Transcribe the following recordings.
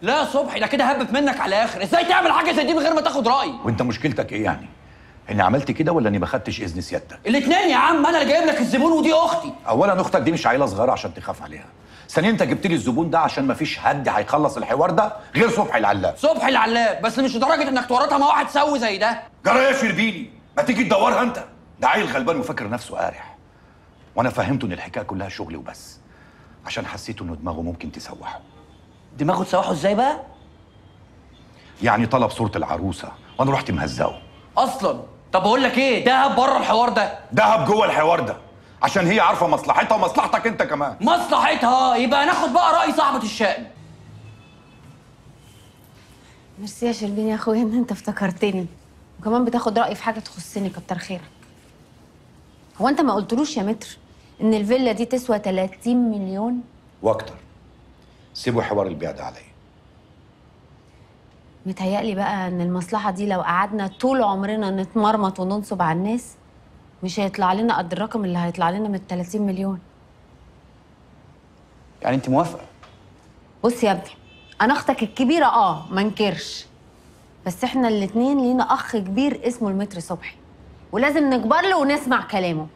لا يا صبحي ده كده هبت منك على الاخر ازاي تعمل حاجه زي دي من غير ما تاخد رايي وانت مشكلتك ايه يعني اني عملت كده ولا اني ما خدتش اذن سيادتك الاثنين يا عم انا اللي جايب لك الزبون ودي اختي اولا اختك دي مش عيله صغيره عشان تخاف عليها ثانيا انت جبت لي الزبون ده عشان ما فيش حد هيخلص الحوار ده غير صبحي العلاب صبحي العلاب بس مش لدرجه انك تورطها مع واحد سوي زي ده جرى يا شربيني ما تيجي تدورها انت ده عيل غلبان وفاكر نفسه قارح وانا فهمته ان الحكايه كلها شغل وبس عشان حسيته انه دماغه ممكن تسوحه دماغه تسوحه ازاي بقى يعني طلب صوره العروسه وانا رحت مهزقه اصلا طب اقول لك ايه دهب بره الحوار ده دهب جوه الحوار ده عشان هي عارفه مصلحتها ومصلحتك انت كمان مصلحتها يبقى ناخد بقى راي صاحبه الشأن ميرسي يا شربين يا اخويا ان انت افتكرتني وكمان بتاخد رايي في حاجه تخصني كتر خيرك هو انت ما قلتلوش يا متر ان الفيلا دي تسوى 30 مليون واكتر سيبوا حوار البيع ده عليا متهيألي بقى ان المصلحه دي لو قعدنا طول عمرنا نتمرمط وننصب على الناس مش هيطلع لنا قد الرقم اللي هيطلع لنا من 30 مليون يعني انت موافقه بص يا ابني انا اختك الكبيره اه ما انكرش بس احنا الاتنين لينا اخ كبير اسمه المتر صبحي ولازم نكبر له ونسمع كلامه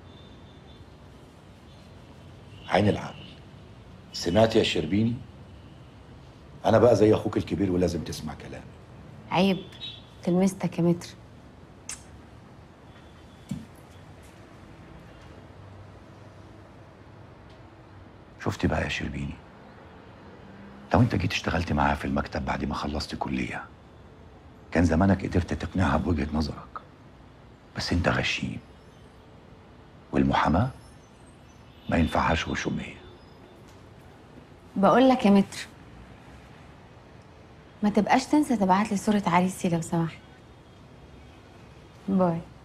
عين العقل سمعت يا شربيني انا بقى زي اخوك الكبير ولازم تسمع كلامي عيب تلمستك يا متر شفتي بقى يا شربيني لو انت جيت اشتغلت معاها في المكتب بعد ما خلصت كلية كان زمانك قدرت تقنعها بوجهة نظرك بس انت غشيم والمحاماة ما ينفعهاش غشومية بقول لك يا متر ما تبقاش تنسى تبعت لي صورة عريسي لو سمحت باي